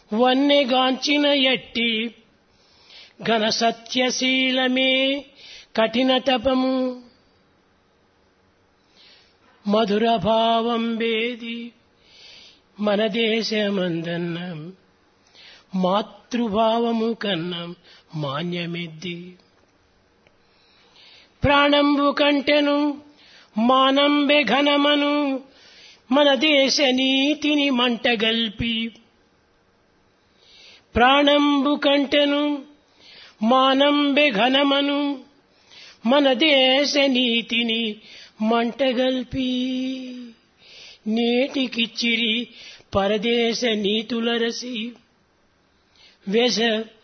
వన్నెగాంచిన ఎట్టి ఘన సత్యశీలమే కఠిన తపము మధుర భావం వేది మన దేశమందన్న మాతృభావము కన్నా మాన్యమెద్ది ప్రాణంబు కంటెను మానంబె ఘనమను మన దేశ నీతిని మంటగల్పి ప్రాణంబు కంటెను మానంబె ఘనమను మన దేశ నీతిని మంటగల్పి నేటికిచ్చిరి పరదేశ నీతులరసి వెస